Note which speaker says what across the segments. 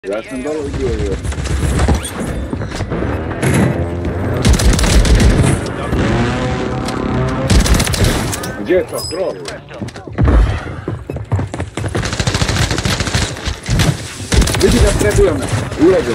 Speaker 1: Ja sam dole udio. Gdje je to? Krov? Vidi ga prebio me. Ulaze.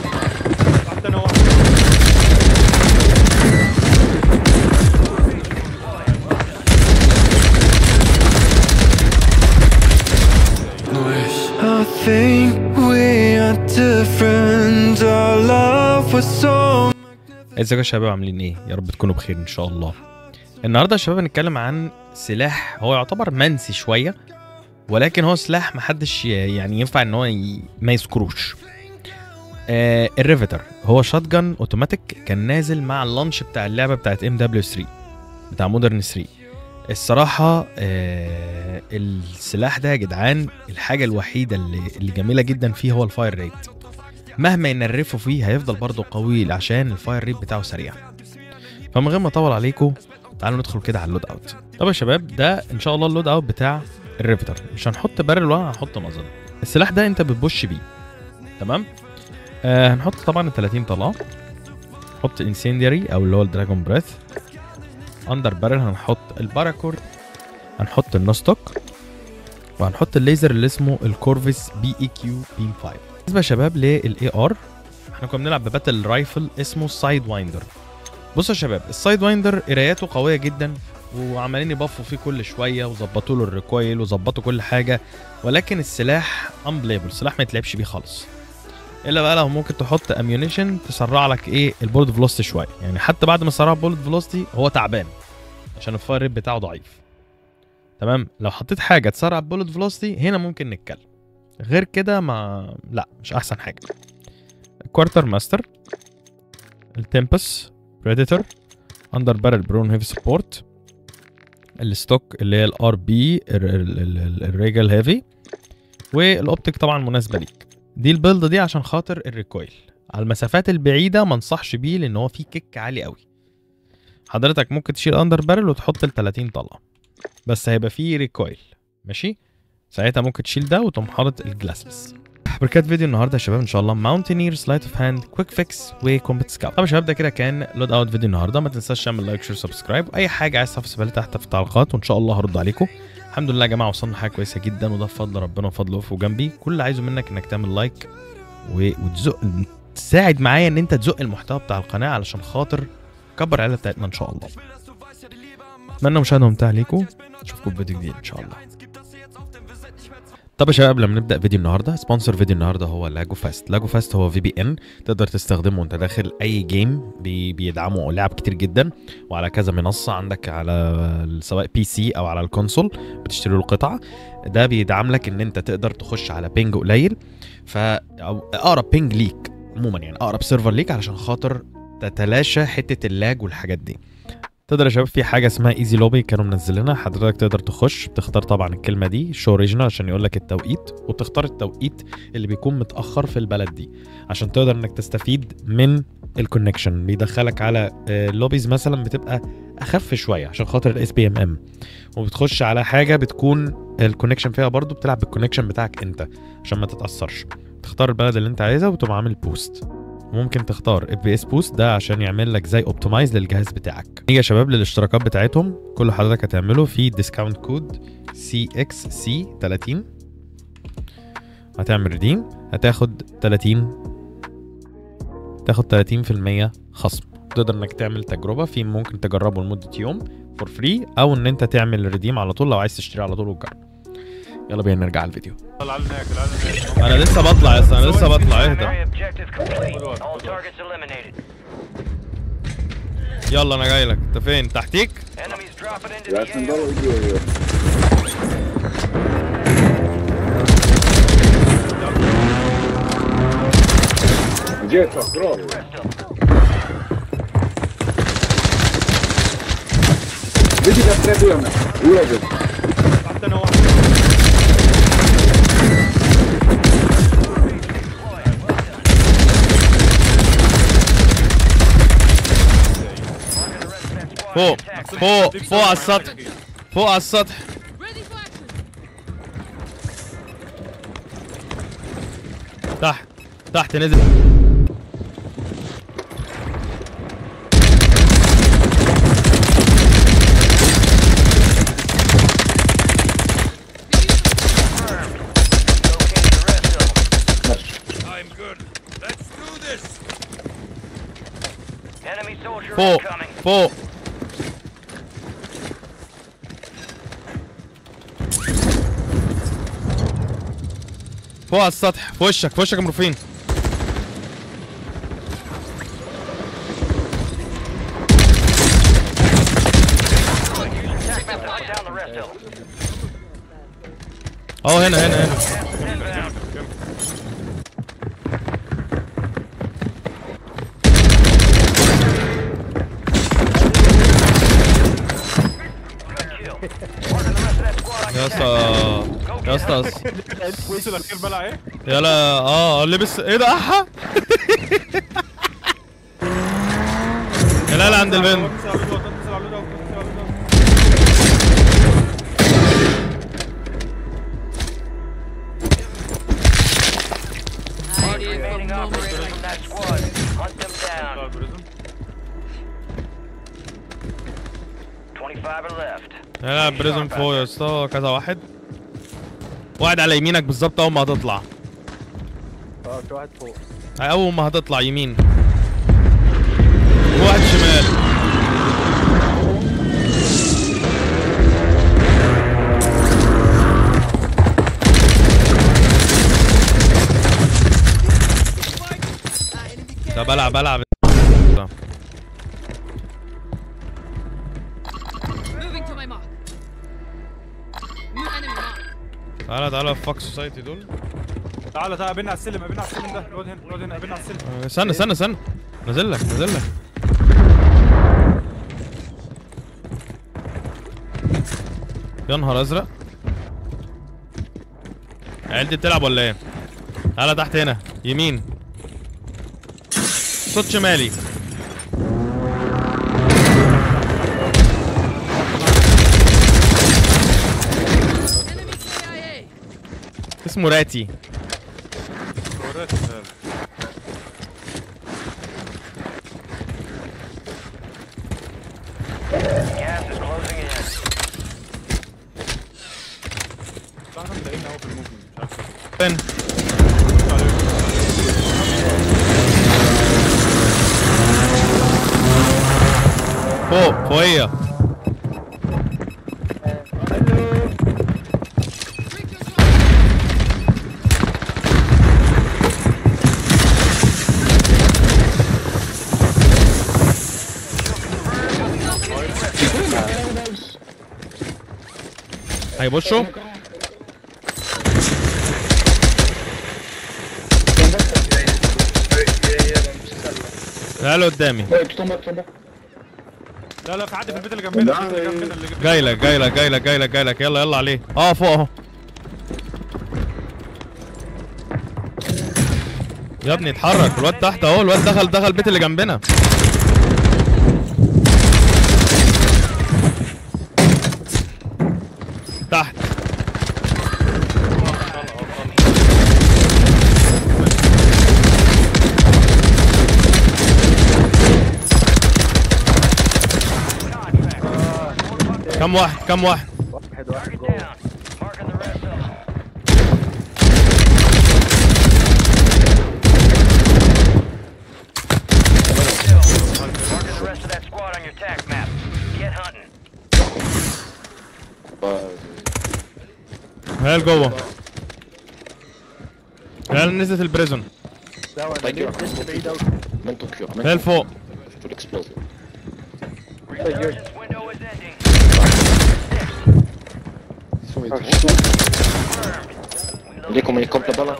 Speaker 2: I think we are different. Our love was so
Speaker 3: ازيكم يا شباب عاملين ايه؟ يا رب تكونوا بخير ان شاء الله. النهارده يا شباب هنتكلم عن سلاح هو يعتبر منسي شويه ولكن هو سلاح محدش ي- يعني ينفع ان هو ي... ما يذكروش. آه الريفتر هو شوت جان اوتوماتيك كان نازل مع اللانش بتاع اللعبه بتاعت ام دبليو 3 بتاع مودرن 3 الصراحه آه السلاح ده يا جدعان الحاجه الوحيده اللي, اللي جميله جدا فيه هو الفاير ريت مهما ينرفوا فيه هيفضل برضه قوي عشان الفاير ريت بتاعه سريع فمن غير ما اطول عليكم تعالوا ندخل كده على اللود اوت طب يا شباب ده ان شاء الله اللود اوت بتاع الريفتر مش هنحط بارل ولا هنحط مازل السلاح ده انت بتبش بيه تمام آه هنحط طبعا ال 30 طلقه نحط انسيندياري او اللي هو الدراجون بريث اندر بارل هنحط الباراكور هنحط النوستوك وهنحط الليزر اللي اسمه الكورفيس بي اي كيو بيم 5 بالنسبه يا شباب للاي ار احنا كنا بنلعب بباتل رايفل اسمه السايد وايندر بصوا يا شباب السايد وايندر قراياته قويه جدا وعمالين يبفوا فيه كل شويه وظبطوا له الريكويل وظبطوا كل حاجه ولكن السلاح امبليبل السلاح ما يتلعبش بيه خالص الا بقى لو ممكن تحط اميونيشن تسرع لك ايه البولد فلوستي شويه يعني حتى بعد ما سرع البولد فلوستي هو تعبان عشان الفاير ريت بتاعه ضعيف تمام لو حطيت حاجه تسرع البولد فلوستي هنا ممكن نتكلم غير كده ما لا مش احسن حاجه كوارتر ماستر التمبس بريديتور اندر بارل برون هيفي سبورت الستوك اللي هي الار بي الريجل هيفي والاوبتيك طبعا مناسبه ليك دي البيلد دي عشان خاطر الريكويل على المسافات البعيده ما انصحش بيه لان هو فيه كيك عالي قوي حضرتك ممكن تشيل اندر بارل وتحط ال 30 طلقه بس هيبقى فيه ريكويل ماشي ساعتها ممكن تشيل ده وتقوم حاطط الجلاسلس بركات فيديو النهارده يا شباب ان شاء الله ماونتينير سلايت اوف هاند كويك فيكس وكومبات سكاوت طب يا شباب ده كده كان لود اوت فيديو النهارده ما تنساش تعمل لايك شير سبسكرايب واي حاجه عايز تحفظ بالي تحت في التعليقات وان شاء الله هرد عليكم الحمد لله يا جماعه وصلنا حاجه كويسه جدا وده بفضل ربنا وفضله وقفوا جنبي كل اللي عايزه منك انك تعمل لايك و... وتزق تساعد معايا ان انت تزق المحتوى بتاع القناه علشان خاطر كبر العيله بتاعتنا ان شاء الله اتمنى مشاهده ممتعه ليكم اشوفكم في فيديو جديد ان شاء الله طب يا شباب قبل ما نبدا فيديو النهارده سبونسر فيديو النهارده هو لاجو فاست لاجو فاست هو في بي ان تقدر تستخدمه وانت داخل اي جيم بي بيدعموا لعب كتير جدا وعلى كذا منصه عندك على سواء بي سي او على الكونسول بتشتري له قطعه ده بيدعم لك ان انت تقدر تخش على بينج قليل ف أو اقرب بينج ليك عموما يعني اقرب سيرفر ليك علشان خاطر تتلاشى حته اللاج والحاجات دي تقدر يا شباب في حاجه اسمها ايزي لوبي كانوا منزلينها حضرتك تقدر تخش بتختار طبعا الكلمه دي شو اوريجينال عشان يقول لك التوقيت وتختار التوقيت اللي بيكون متاخر في البلد دي عشان تقدر انك تستفيد من الكونكشن بيدخلك على لوبيز مثلا بتبقى اخف شويه عشان خاطر الاس بي ام ام وبتخش على حاجه بتكون الكونكشن فيها برضو بتلعب بالكونكشن بتاعك انت عشان ما تتاثرش تختار البلد اللي انت عايزها وتقوم عامل بوست ممكن تختار اف بي اس بوست ده عشان يعمل لك زي اوبتمايز للجهاز بتاعك نيجي يا شباب للاشتراكات بتاعتهم كل اللي حضرتك هتعمله في ديسكاونت كود سي اكس سي 30 هتعمل ريديم هتاخد 30 تاخد 30% خصم تقدر انك تعمل تجربه في ممكن تجربه لمده يوم فور فري او ان انت تعمل ريديم على طول لو عايز تشتري على طول وتجرب يلا بينا نرجع على الفيديو انا لسه بطلع يا اسطى انا لسه بطلع اهدى
Speaker 4: Primary objective complete. All targets eliminated.
Speaker 3: يلا انا جاي لك انت فين تحتيك
Speaker 4: Enemies dropping into
Speaker 1: Ja
Speaker 4: the
Speaker 1: sam
Speaker 4: AO.
Speaker 1: dole udio. Gdje je to? Krov? Vidi ga prebio me. Ulaze.
Speaker 3: فوق فوق فوق على السطح فوق على السطح تحت تحت نزل
Speaker 4: Locate the rest of them.
Speaker 1: ماشي
Speaker 5: I'm good. Let's do this.
Speaker 4: Enemy soldier
Speaker 3: فوق
Speaker 4: incoming.
Speaker 3: فوق فوق على السطح في وشك في وشك يا مرفين
Speaker 4: Attack map to put down the rest of them.
Speaker 3: اهو هنا هنا هنا
Speaker 4: Gas is inbound. Good kill. Marking the rest of that squad on
Speaker 3: يا
Speaker 4: your
Speaker 3: اسطى
Speaker 4: attack.
Speaker 3: يا اسطى
Speaker 6: وش الاخير بلع ايه؟
Speaker 3: يلا اه لبس ايه ده احا لا لا عند البنت
Speaker 6: اتصل على الواد، اتصل على الواد، اتصل على الواد.
Speaker 4: Remaining operators from that squad. Hunt them down.
Speaker 6: على البريزون.
Speaker 4: 25 are left.
Speaker 3: لا لا بريزون فوق يا اسطى كذا واحد واحد على يمينك بالظبط اول ما هتطلع
Speaker 6: اه في واحد فوق
Speaker 3: اول ما هتطلع يمين واحد شمال طب العب العب
Speaker 7: Moving to my mark. New enemy mark.
Speaker 3: تعالى تعالى في فاك سوسايتي دول
Speaker 6: تعالى تعالى قابلنا على السلم قابلنا على السلم ده الواد هنا الواد هنا قابلنا على السلم
Speaker 3: آه، استنى استنى استنى نازل لك نازل لك يا نهار ازرق العيال دي بتلعب ولا ايه؟ تعالى تحت هنا يمين صوت شمالي
Speaker 7: Enemy KIA.
Speaker 3: اسمه راتي
Speaker 6: وريت
Speaker 4: Gas is closing in.
Speaker 6: احنا مضايقين قوي في الموفمنت مش عارف
Speaker 3: فين؟ فوق فوقيه هيبصوا تعالوا قدامي
Speaker 1: ايه تطمع تطمع
Speaker 6: لا لا في حد في البيت اللي جنبنا البيت اللي جنبنا اللي جنبنا
Speaker 3: جاي لك جاي لك جاي لك جاي لك جاي لك يلا يلا عليه اه فوق اهو يا ابني اتحرك الواد تحت اهو الواد دخل دخل البيت اللي جنبنا تحت كم واحد كم واحد
Speaker 4: Target down. Marking the rest of them. Still. Marking the rest of that squad on your tac map. Get hunting.
Speaker 3: هيال جوه هيال نزلت البريزون
Speaker 1: منطق كيور
Speaker 3: هيال فوق
Speaker 1: منطق اكسبلوزيف
Speaker 4: Resurgence window is ending.
Speaker 1: ليكم هليكوبتر بلا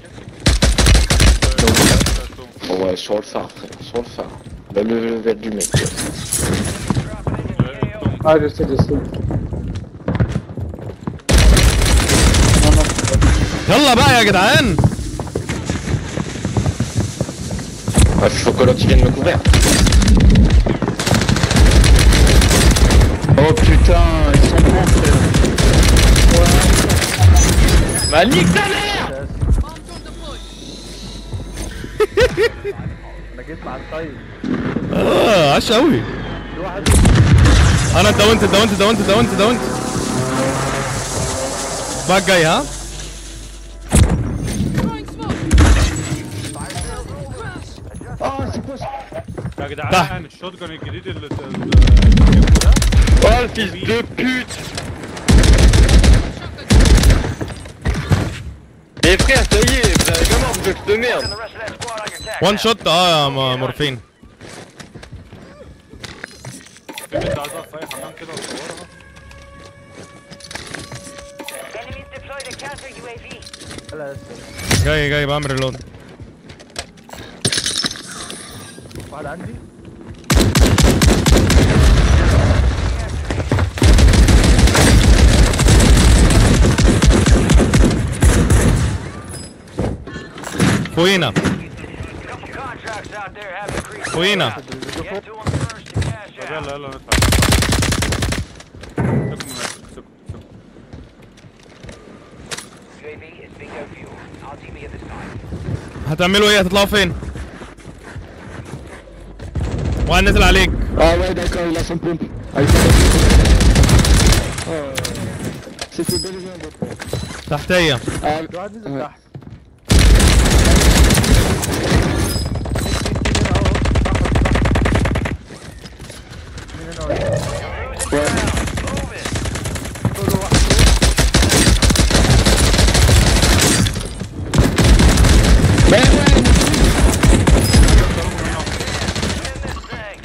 Speaker 1: هو شور فار شور فار le level du mec
Speaker 8: Ah, je sais, je sais.
Speaker 3: يلا بقى يا جدعان
Speaker 1: Il faut que l'autre il vienne me couvrir. Oh putain, ils sont bons frère. Bah nique ta mère
Speaker 7: Bomb drone deployed.
Speaker 8: انا جيت مع الطيب
Speaker 3: اه عاش قوي
Speaker 8: في واحد
Speaker 3: انا داونت داونت داونت داونت داونت باك جاي ها
Speaker 7: Throwing smoke. Crash.
Speaker 6: يا جدعان
Speaker 3: تحت.
Speaker 6: الشوت جان الجديد اللي ال- ال- ده
Speaker 1: Oh, le fils de pute Mais frère, ça y est, vous avez vraiment un bug de
Speaker 4: And
Speaker 1: merde
Speaker 4: the rest of that squad on your tack.
Speaker 3: وان شوت اه يا م- مورفين
Speaker 6: في بنت عايز اقف في اي حمام كده واصورها
Speaker 4: Enemies deploy the counter UAV.
Speaker 8: لا لسه
Speaker 3: جاي جاي بعمل ريلود
Speaker 8: واحد عندي
Speaker 3: فوقينا
Speaker 4: Couple contracts out there have increased.
Speaker 3: فوقينا
Speaker 4: Get to them first and cash
Speaker 6: طب
Speaker 4: out.
Speaker 6: يلا يلا ندفع سيبكم من سيبكم سيبكم
Speaker 4: UAV is bingo fuel. RTB at this time.
Speaker 3: هتعملوا ايه هتطلعوا فين واحد نزل عليك
Speaker 1: Ah ouais, d'accord, il a son pompe. Ah, il a Oh, C'était bel et bien votre
Speaker 3: تحتيه
Speaker 1: Ah,
Speaker 8: في واحد نزل
Speaker 1: Ouais.
Speaker 8: تحت مين هنا ولا
Speaker 1: ouais. Mais ouais,
Speaker 4: In this thing.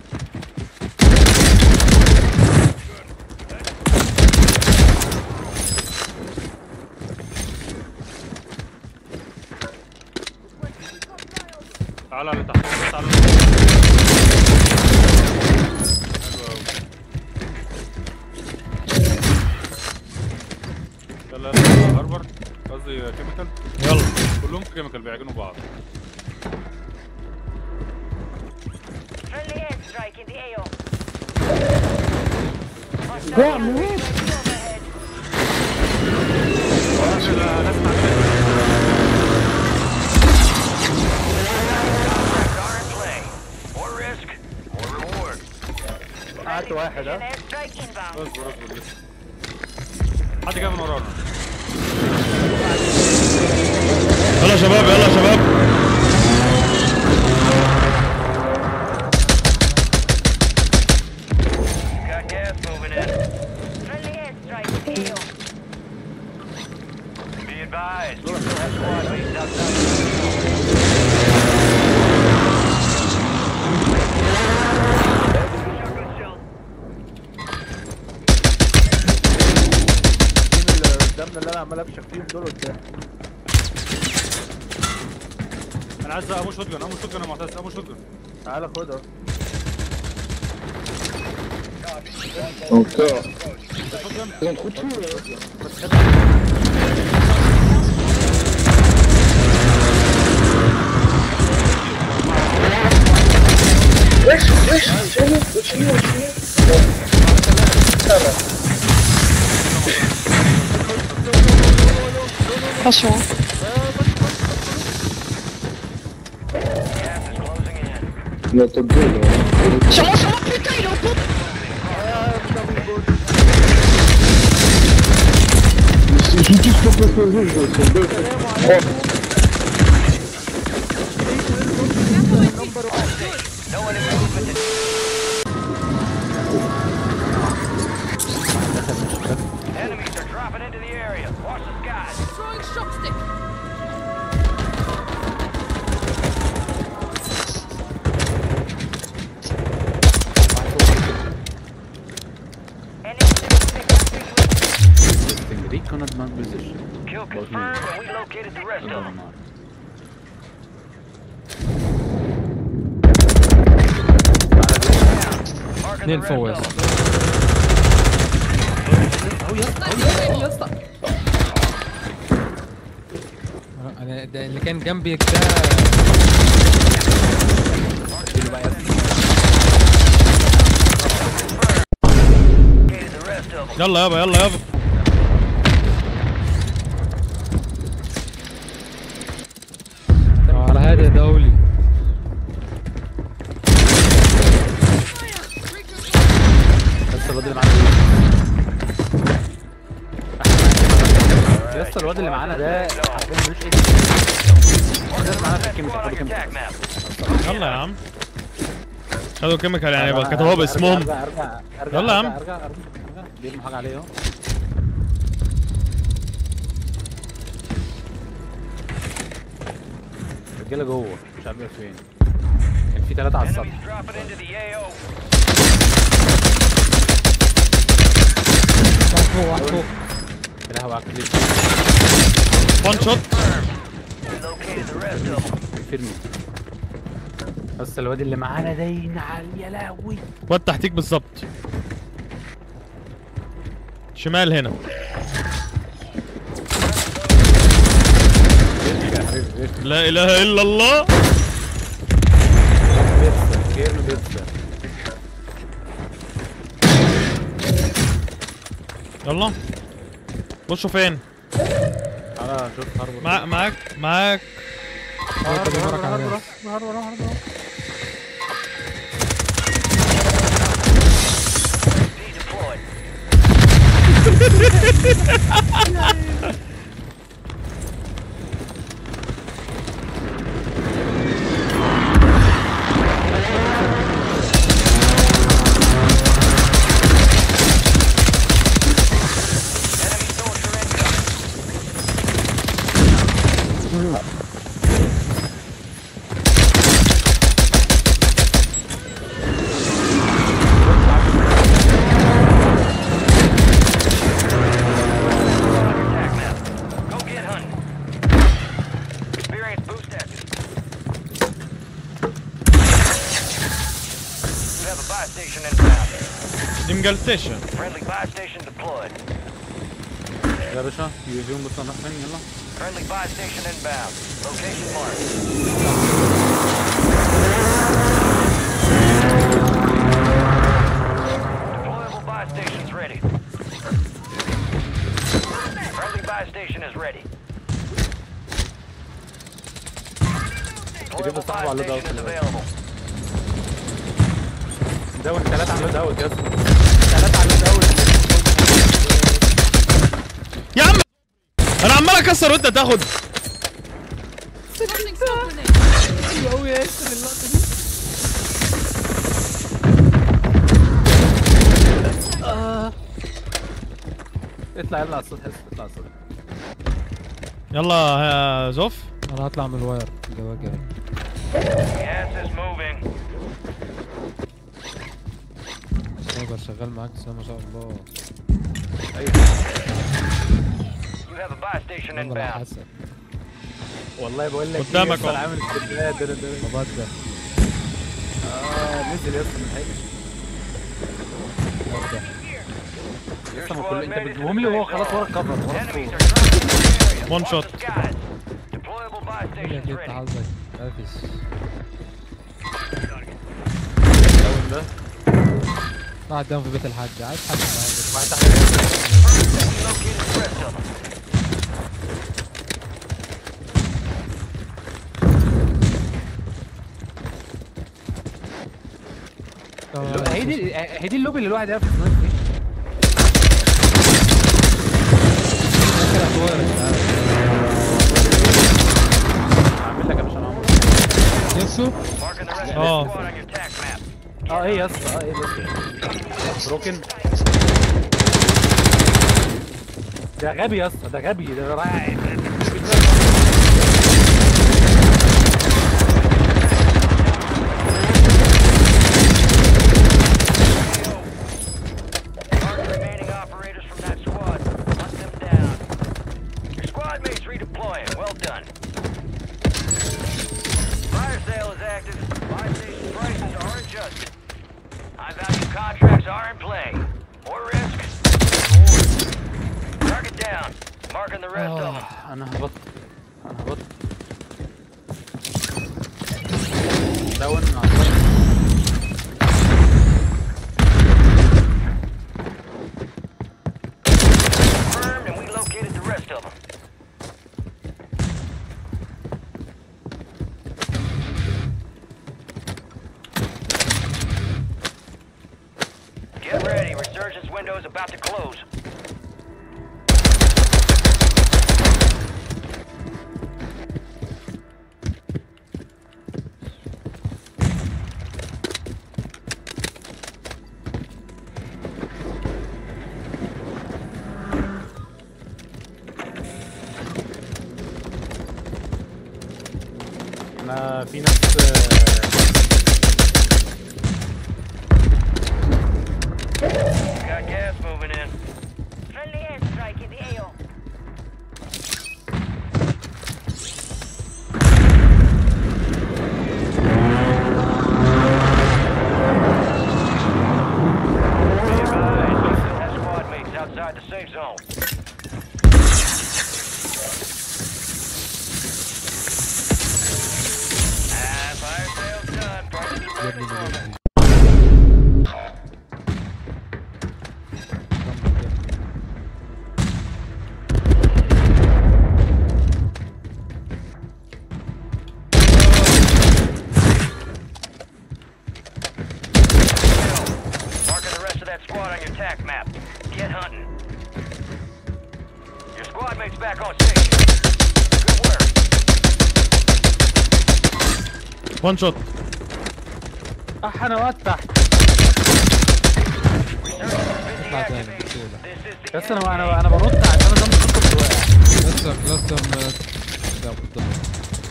Speaker 6: تعالى على تحت تعالى على حلو أوي. يلا يلا هاربر قصدي كيميكال
Speaker 3: يلا
Speaker 6: كلهم كيميكال بيعجنوا بعض
Speaker 4: Friendly airstrike in the AO. Hostile overhead. Contracts are in play. More risk, more reward.
Speaker 8: قعدت واحد
Speaker 4: An
Speaker 8: ها
Speaker 4: airstrike inbound.
Speaker 6: اصبر اصبر لسه حد جاي من ورانا
Speaker 3: يلا يا شباب يلا يا شباب
Speaker 4: Got gas moving in. Friendly airstrike in the AO. Be advised. Squad mates outside.
Speaker 8: التيم اللي قدامنا اللي انا عمال ابشر فيهم دول قدام
Speaker 6: انا عايز امو شوت جن امو شوت جن يا معتز امو شوت جن
Speaker 8: تعالى خدها
Speaker 1: Encore.
Speaker 6: شوت جن
Speaker 1: Ils ont trop de tout là.
Speaker 9: Attention.
Speaker 4: Gas is closing in.
Speaker 1: Il est au top 2 là.
Speaker 9: Sur moi, sur moi, putain, il est en pompe
Speaker 1: Ils sont tous proposés, je vois, c'est deux.
Speaker 4: No one in movement. Enemies are dropping into the area. Watch the skies.
Speaker 7: Throwing shock stick.
Speaker 4: Enemies in the counter Kill confirmed and we located the rest of them. Marking the rest of them.
Speaker 10: انا ده اللي كان جنبك ده
Speaker 4: Located the rest of them.
Speaker 3: يلا يابا يلا يابا
Speaker 10: على هادي يا دولي
Speaker 8: اسطى الواد اللي معانا ده حرفيا ملوش ايه الناس معانا في الكيميكال
Speaker 4: On
Speaker 8: خدوا
Speaker 4: your
Speaker 8: كيميكال
Speaker 4: attack map.
Speaker 3: يلا يا عم خدوا كيميكال يعني بقى كتبوها باسمهم
Speaker 8: ارجع ارجع ارجع
Speaker 3: يلا يا عم.
Speaker 8: ارجع ارجع ارجع بيرموا حاجه عليه اهو الرجاله جوه مش عارف إيه فين كان في ثلاثه على السطح
Speaker 4: Enemies dropping into the AO.
Speaker 10: واحد فوق واحد فوق
Speaker 8: يا لهوي على الكليب
Speaker 3: وان شوت
Speaker 4: We located the rest of them.
Speaker 8: فيرمي بس الواد اللي معانا ده ينعل يا لهوي
Speaker 3: واد تحتيك بالظبط شمال هنا لا اله الا الله
Speaker 8: بيتزا كيرن بيتزا
Speaker 3: يلا خشوا فين
Speaker 8: تعالى نشوف هاربر
Speaker 3: مع معاك معاك
Speaker 10: هاربر بيمرك على
Speaker 8: هاربر
Speaker 10: ناس.
Speaker 8: هاربر هاربر هاربر
Speaker 4: Be deployed. Enemy soldier incoming. Attack map. Go get hunting. Experience boost active. You have a buy station inbound.
Speaker 3: انجلتيشن
Speaker 4: Friendly buy station deployed.
Speaker 8: يا باشا يوزيون بص انا فين يلا
Speaker 4: Friendly buy station inbound. Location marked. Deployable buy station's ready. Friendly buy station is ready. Deployable
Speaker 8: صاحبه
Speaker 4: buy
Speaker 8: على اللود
Speaker 4: station is
Speaker 8: اوت.
Speaker 4: available.
Speaker 8: داون ثلاثة على اللود اوت يا اسطى ثلاثة على اللود اوت
Speaker 3: يا عم انا عمال اكسر وانت تاخد
Speaker 7: Tossing smoke grenade.
Speaker 8: قوي يا اسطى اللقطة دي آه. اطلع يلا على السطح اطلع على السطح
Speaker 3: يلا يا زوف
Speaker 10: انا هطلع من الواير جوا جري
Speaker 4: Gas is moving.
Speaker 10: سايبر شغال معاك بس ما شاء الله
Speaker 4: You have a buy station
Speaker 10: يلا يا
Speaker 4: inbound.
Speaker 10: حسن
Speaker 8: والله بقول لك
Speaker 3: قدامك
Speaker 8: إيه، يا اسطى
Speaker 3: أهو.
Speaker 8: أنا عامل استبداد ده ده ده
Speaker 10: مبدع
Speaker 8: اه نزل يا اسطى من الحقيقة
Speaker 10: مبدع
Speaker 8: يا اسطى ما كل انت بتجيبهم لي وهو خلاص ورا الكفر ورا
Speaker 4: Enemies
Speaker 8: السور
Speaker 4: are dropping into the area.
Speaker 3: One
Speaker 4: Watch
Speaker 3: shot.
Speaker 4: the skies. Deployable buy
Speaker 10: يا
Speaker 4: station's
Speaker 10: جيت
Speaker 4: ready.
Speaker 10: حظك قافش
Speaker 8: الداون ده
Speaker 10: واحد قدام في بيت الحاج عايز حاجه معاك
Speaker 8: واحد تحت
Speaker 4: Located the rest of them.
Speaker 8: اللو- هي دي هي دي اللوبي اللي الواحد يعرف يسمعها فيه هعمل لك يا باشا نعمل
Speaker 10: يسو
Speaker 4: Marking the rest of
Speaker 3: Oh.
Speaker 4: the squad on your tac map.
Speaker 8: اه ايه يا اسطى اه ايه بس بروكن ده غبي يا اسطى ده غبي ده رايح
Speaker 4: Mark remaining operators from that squad. Hunt them down. Your squad mates redeploying. Well done. Fire sale is active. Buy station prices are adjusted. High value contracts are in play. More risk. Reward. Target down. Marking the rest of them.
Speaker 8: انا هبط انا هبط داون على السطح.
Speaker 4: Confirmed and we located the rest of them. Get ready, resurgence window is about to close.
Speaker 8: انا في ناس آه،
Speaker 4: Got gas moving in.
Speaker 7: Friendly airstrike in the AO.
Speaker 4: Be advised, you still have squad mates outside the safe zone. Ah, fire sale's done. Prices are running low. Marking the rest of that squad on your tac map. Get hunting. Your squad mate's back on station. Good work.
Speaker 3: وان شوت
Speaker 8: اح انا وقت تحت
Speaker 4: Busy
Speaker 10: Not that
Speaker 4: activated.
Speaker 10: good.
Speaker 4: This is the
Speaker 8: بس
Speaker 4: end
Speaker 8: انا
Speaker 4: game.
Speaker 8: انا انا بنط عشان انا جنب الخط واقع
Speaker 10: كلاستر كلاستر لا بالضبط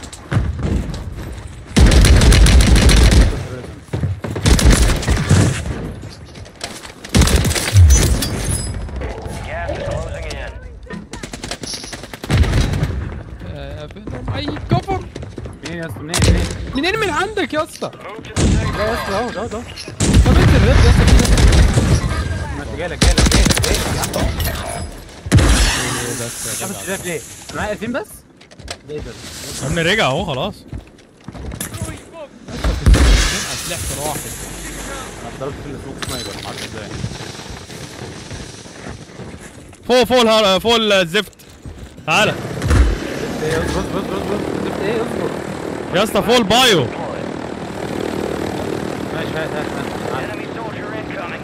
Speaker 4: Gas is closing in.
Speaker 10: آه، فينهم اي كفر
Speaker 8: منين يا اسطى منين منين
Speaker 10: منين من عندك يا اسطى
Speaker 4: Move to the safe
Speaker 8: لا يا اسطى اهو ده ده
Speaker 10: طب انت الريد يا اسطى في ناس-
Speaker 8: ما انت جالك جالك جالك جالك يا عم
Speaker 10: إيه بس يا
Speaker 8: مش
Speaker 10: جدع.
Speaker 8: شايف ليه انا معايا اثنين بس ايه ده
Speaker 3: يا ابني رجع اهو خلاص
Speaker 10: اتنين اسلحه واحد
Speaker 8: انا ضربت في السوق سنايبر ما اعرفش ازاي
Speaker 3: فوق فوق الهار فوق الزفت تعالى
Speaker 8: ايه اصبر اصبر اصبر اصبر ايه اصبر
Speaker 3: يا اسطى فوق البايو
Speaker 8: ماشي هات هات هات
Speaker 4: Enemy soldier incoming.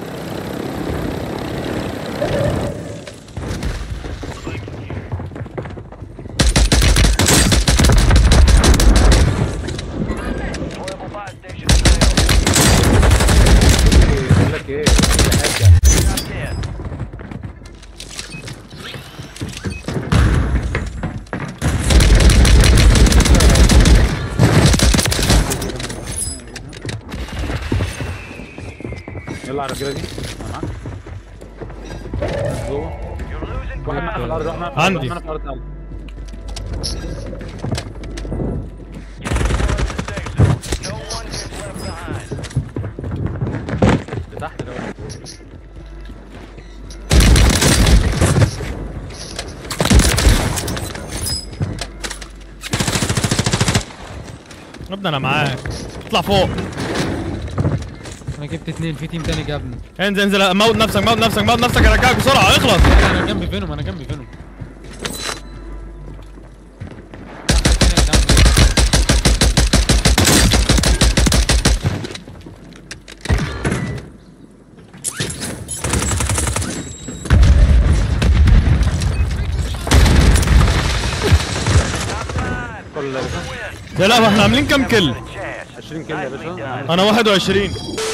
Speaker 4: Deployable buy station available.
Speaker 8: بقول لك ايه كل حاجه
Speaker 4: Top 10.
Speaker 8: يلا على الرجاله دي انا معاك جوه
Speaker 4: You're losing
Speaker 8: واحد معانا في
Speaker 4: ground.
Speaker 8: الارض واحد معانا في الارض
Speaker 3: عندي.
Speaker 8: واحد معانا في الارض
Speaker 4: Get to the safe zone. No one gets left behind.
Speaker 8: اللي تحت ده واحد.
Speaker 3: يا ابني انا معاك اطلع فوق
Speaker 10: انا جبت اتنين في تيم تاني جابني
Speaker 3: انزل انزل موت نفسك موت نفسك موت نفسك ارجعك بسرعه اخلص
Speaker 10: انا جنبي فينوم انا جنبي فينوم
Speaker 8: كل
Speaker 3: يا لا احنا عاملين كام كل
Speaker 4: Chance.
Speaker 8: 20 كيلو يا باشا
Speaker 3: انا 21